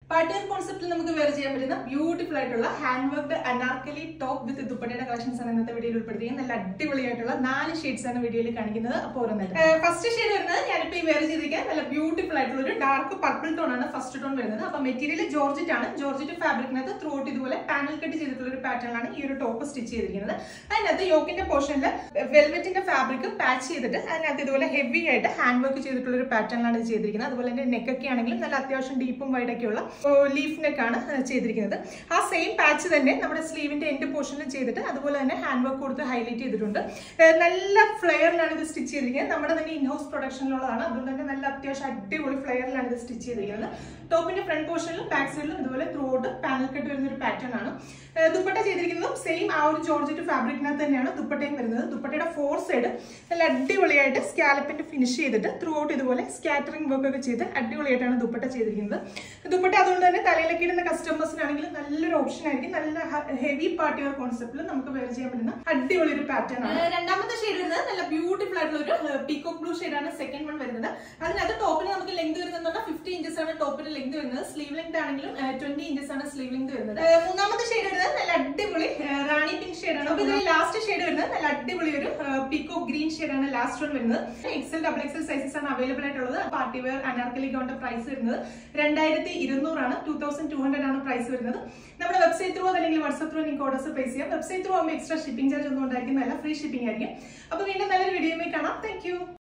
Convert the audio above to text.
പാർട്ടിയർ കോൺസെപ്റ്റിൽ നമുക്ക് വേറെ ചെയ്യാൻ പറ്റുന്ന ബ്യൂട്ടിഫുൾ ആയിട്ടുള്ള hand work anarkali top with ദുപ്പട്ടയുടെ കളക്ഷൻസ് ആണ് ഇന്നത്തെ വീഡിയോയിൽ ഉൾപ്പെടുത്തിയത് നല്ല അടിപൊളിയായിട്ടുള്ള നാല് ഷെയ്ഡ്സ് ആണ് വീഡിയോയിൽ കാണിക്കുന്നത് അപ്പോൾ ഓരോന്നായിട്ട് ഫസ്റ്റ് ഷെയ്ഡ് വരുന്നത് ഞാനിപ്പോൾ ഈ വേറെ ചെയ്തിരിക്കാൻ നല്ല ബ്യൂട്ടിഫുൾ ആയിട്ടുള്ള ഒരു ഡാർക്ക് പർപ്പിൾ ടോൺ ആണ് ഫസ്റ്റ് ടോൺ വരുന്നത് അപ്പോൾ മെറ്റീരിയൽ ജോർജറ്റ് ആണ് ജോർജറ്റ് ഫാബ്രിക്കിനകത്ത് ത്രൂ ഔട്ട് ഇതുപോലെ പാനൽ കട്ട് ചെയ്തിട്ടുള്ള ഒരു പാറ്റേൺ ആണ് ഈ ഒരു ടോപ്പ് സ്റ്റിച്ച് ചെയ്തിരിക്കുന്നത് അതിനകത്ത് യോക്കിന്റെ പോർഷനിൽ വെൽവെറ്റിന്റെ ഫാബ്രിക് പാച്ച് ചെയ്തിട്ട് അതിനകത്ത് ഇതുപോലെ ഹെവി ആയിട്ട് ഹാൻഡ് വർക്ക് ചെയ്തിട്ടുള്ള ഒരു പാറ്റേണിലാണ് ഇത് ചെയ്തിരിക്കുന്നത് അതുപോലെ തന്നെ നെക്കൊക്കെ ആണെങ്കിലും നല്ല അത്യാവശ്യം ഡീപ്പും വൈഡൊക്കെയുള്ള ലീഫ് നെക്കാണ് ചെയ്തിരിക്കുന്നത് ആ സെയിം പാച്ച് തന്നെ നമ്മുടെ സ്ലീവിന്റെ എൻഡ് പോർഷനിൽ ചെയ്തിട്ട് അതുപോലെ തന്നെ ഹാൻഡ് വർക്ക് കൊടുത്ത് ഹൈലൈറ്റ് ചെയ്തിട്ടുണ്ട് ഏർ നല്ല ഫ്ലെയറിലാണ് ഇത് സ്റ്റിച്ച് ചെയ്തിരിക്കുന്നത് നമ്മുടെ തന്നെ ഇൻ ഹൗസ് പ്രൊഡക്ഷനിലുള്ളതാണ് അതുകൊണ്ട് തന്നെ നല്ല അത്യാവശ്യം അടിപൊളി ഫ്ലെയറിലാണ് ഇത് സ്റ്റിച്ച് ചെയ്തിരിക്കുന്നത് ടോപ്പിന്റെ ഫ്രണ്ട് പോർഷനിലും ബാക്ക് സൈഡിലും ഇതുപോലെ ത്രൂ ഔട്ട് പാനൽ കട്ട് വരുന്ന ഒരു പാറ്റേൺ ആണ് ഏർ ദുപ്പട്ട ചെയ്തിരിക്കുന്നതും സെയിം ആ ഒരു ജോർജറ്റ് ഫാബ്രിക്കിനകത്ത് തന്നെയാണ് ദുപ്പട്ടയും വരുന്നത് ദുപ്പട്ടയുടെ ഫോർ സൈഡ് നല്ല അടിപൊളിയായിട്ട് സ്കാലപ്പിന്റെ ഫിനിഷ് ചെയ്തിട്ട് ത്രൂ ഔട്ട് ഇതുപോലെ സ്കാറ്ററിംഗ് വർക്ക് ഒക്കെ ചെയ്ത് അടിപൊളിയായിട്ടാണ് ദുപ്പട്ട ചെയ്തിരിക്കുന്നത് ദുപ്പട്ട അതുകൊണ്ട് തന്നെ തലയിലൊക്കെ ഇടുന്ന കസ്റ്റമേഴ്സിനാണെങ്കിലും നല്ലൊരു ഓപ്ഷൻ ആയിരിക്കും നല്ല ഹെവി പാർട്ടി വെയർ കോൺസെപ്റ്റിൽ നമുക്ക് വെയർ ചെയ്യാൻ പറ്റുന്ന അടിപൊളി ഒരു പാറ്റേൺ ആണ് രണ്ടാമത്തെ ഷെയ്ഡ് വരുന്നത് നല്ല ബ്യൂട്ടിഫുൾ ആയിട്ടുള്ള ഒരു പീക്കോക്ക് ബ്ലൂ ആണ് സെക്കൻഡ് വൺ വരുന്നത് അതിനകത്ത് ടോപ്പിന് നമുക്ക് ലെങ്ത് വരുന്നത് ഫിഫ്റ്റി ഇഞ്ചസ് ആണ് ടോപ്പിന് ലെങ്ത് വരുന്നത് സ്ലീവ് ലെങ്ത് ആണെങ്കിലും ട്വന്റി ഇഞ്ചസ് ആണ് സ്ലീവ് ലെങ്ത് വരുന്നത് ഏർ മൂന്നാമത്തെ ഷെയ്ഡ് വരുന്നത് നല്ല അടിപൊളി ഏർ റാണി പിങ്ക് ഷെയ്ഡ് ആണ് അപ്പൊ ഇതിൽ ലാസ്റ്റ് ഷെയ്ഡ് വരുന്നത് നല്ല അടിപൊളി ഒരു പീക്കോ ഗ്രീൻ ഷെയ്ഡ് ആണ് ലാസ്റ്റ് വൺ വരുന്നത് എക്സൽ ഡബിൾ എക്സൽ സൈസസ് ആണ് അവൈലബിൾ ആയിട്ടുള്ളത് party wear anarkali gown price വരുന്നത് രണ്ടായിരത്തി ഇരുന്നൂറാണ് ടൂ തൗസൻഡ് ടു ഹൺഡ്രഡ് ആണ് പ്രൈസ് വരുന്നത് നമ്മുടെ വെബ്സൈറ്റ് ത്രൂ അല്ലെങ്കിൽ വാട്സ്ആപ്പ് ത്രൂ നിങ്ങൾക്ക് ഓർഡേഴ്സ് പ്ലേസ് ചെയ്യാം വെബ്സൈറ്റ് ത്രൂ ആകുമ്പോൾ എക്സ്ട്രാ ഷിപ്പിംഗ് ചാർജ് ഒന്നും ഉണ്ടായിരിക്കുന്നതല്ല ഫ്രീ ഷിപ്പിംഗ് ആയിരിക്കും അപ്പൊ വീണ്ടും നല്ലൊരു വീഡിയോയിൽ കാണാം താങ്ക്